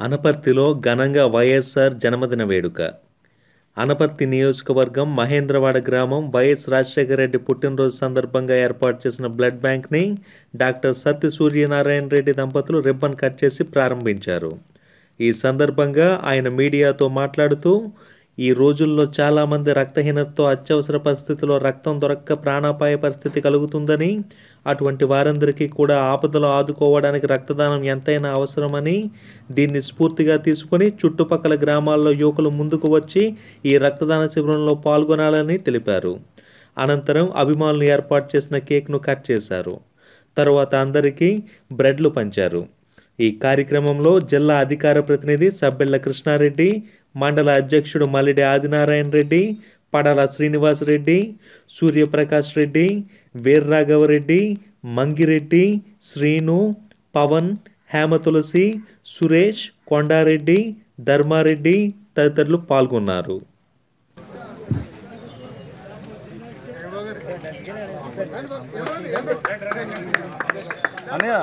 అనపర్తిలో ఘనంగా వైఎస్ఆర్ జన్మదిన వేడుక అనపర్తి నియోజకవర్గం మహేంద్రవాడ గ్రామం వైఎస్ రాజశేఖర రెడ్డి పుట్టినరోజు సందర్భంగా ఏర్పాటు చేసిన బ్లడ్ బ్యాంక్ని డాక్టర్ సత్య సూర్యనారాయణ రెడ్డి దంపతులు రిబ్బన్ కట్ చేసి ప్రారంభించారు ఈ సందర్భంగా ఆయన మీడియాతో మాట్లాడుతూ ఈ రోజుల్లో చాలామంది రక్తహీనతతో అత్యవసర పరిస్థితిలో రక్తం దొరక్క ప్రాణాపాయ పరిస్థితి కలుగుతుందని అటువంటి వారందరికీ కూడా ఆపదలో ఆదుకోవడానికి రక్తదానం ఎంతైనా అవసరమని దీన్ని స్ఫూర్తిగా తీసుకొని చుట్టుపక్కల గ్రామాల్లో యువకులు ముందుకు వచ్చి ఈ రక్తదాన శిబిరంలో పాల్గొనాలని తెలిపారు అనంతరం అభిమానులు ఏర్పాటు చేసిన కేక్ను కట్ చేశారు తరువాత అందరికీ బ్రెడ్లు పంచారు ఈ కార్యక్రమంలో జిల్లా అధికార ప్రతినిధి సబ్బెళ్ల కృష్ణారెడ్డి మండల అధ్యక్షుడు మల్లిడి ఆదినారాయణ రెడ్డి పడాల శ్రీనివాస్ రెడ్డి సూర్యప్రకాష్ రెడ్డి వీర్రాఘవరెడ్డి మంగిరెడ్డి శ్రీను పవన్ హేమ తులసి సురేష్ కొండారెడ్డి ధర్మారెడ్డి తదితరులు పాల్గొన్నారు అన్నయ్య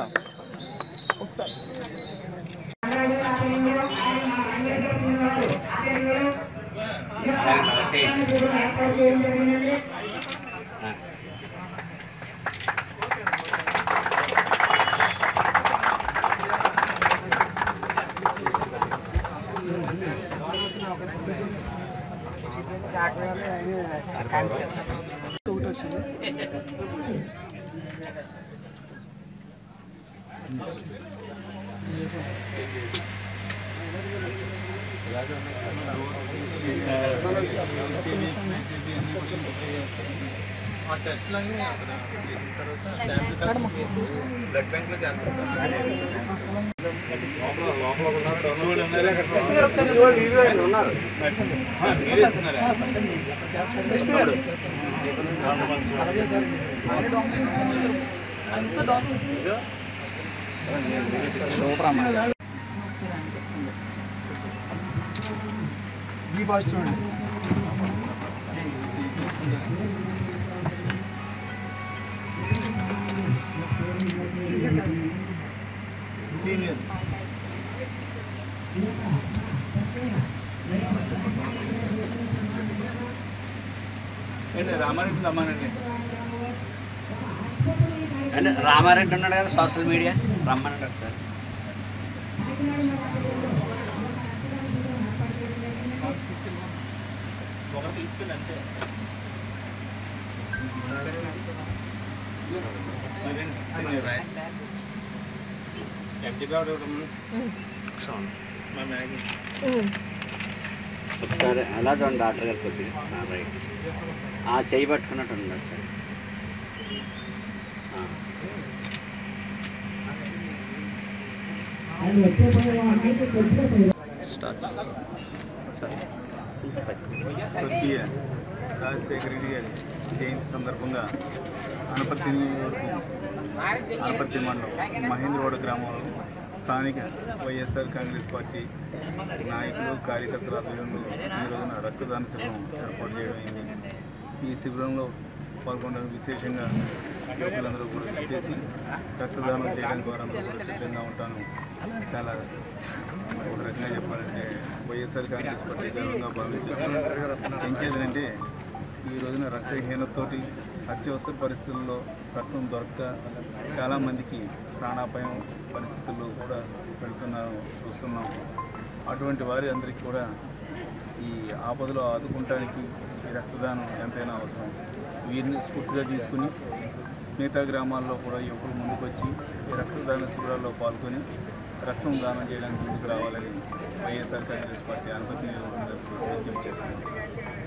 బీ పాజిటివ్ అండి సీనియర్ రామారెడ్డి రమ్మానండి అంటే రామారెడ్డి ఉన్నాడు కదా సోషల్ మీడియా రమ్మన్నాడు సార్ ఒకసారి ఎలా చూడండి డాక్టర్ గారు కొద్దిగా ఆ, రైట్ ఆ చేయి పట్టుకున్నట్టు ఉన్నాడు సార్ ఆ. స్వర్గీయ రాజశేఖర రెడ్డి గారి జయంతి సందర్భంగా అనపర్తి నియోజకవర్గం అనపర్తి మండలం మహేంద్రవాడ గ్రామంలో స్థానిక వైఎస్ఆర్ కాంగ్రెస్ పార్టీ నాయకులు కార్యకర్తల ఆధ్వర్యంలో ఈ రోజున రక్తదాన శిబిరం ఏర్పాటు చేయడం అయింది ఈ శిబిరంలో పాల్గొనడానికి విశేషంగా యువకులందరూ కూడా చేసి రక్తదానం చేయడానికి వారందరూ కూడా సిద్ధంగా ఉంటాను చాలా ఒక రకంగా చెప్పాలంటే వైఎస్ఆర్ కాంగ్రెస్ పార్టీ గర్వంగా భావించవచ్చు ఏం చేయాలంటే ఈ రోజున రక్తహీనతతోటి అత్యవసర పరిస్థితుల్లో రక్తం దొరక్క చాలామందికి ప్రాణాపాయం పరిస్థితుల్లో కూడా వెళ్తున్నాం చూస్తున్నాం అటువంటి వారి అందరికీ కూడా ఈ ఆపదలో ఆదుకుంటానికి ఈ రక్తదానం ఎంతైనా అవసరం వీరిని స్ఫూర్తిగా తీసుకుని మిగతా గ్రామాల్లో కూడా యువకులు ముందుకొచ్చి ఈ రక్తదాన శిబిరాల్లో పాల్గొని రక్తం దానం చేయడానికి ముందుకు రావాలని వైఎస్ఆర్ కాంగ్రెస్ పార్టీ అనుమతి విజ్ఞప్తి చేస్తుంది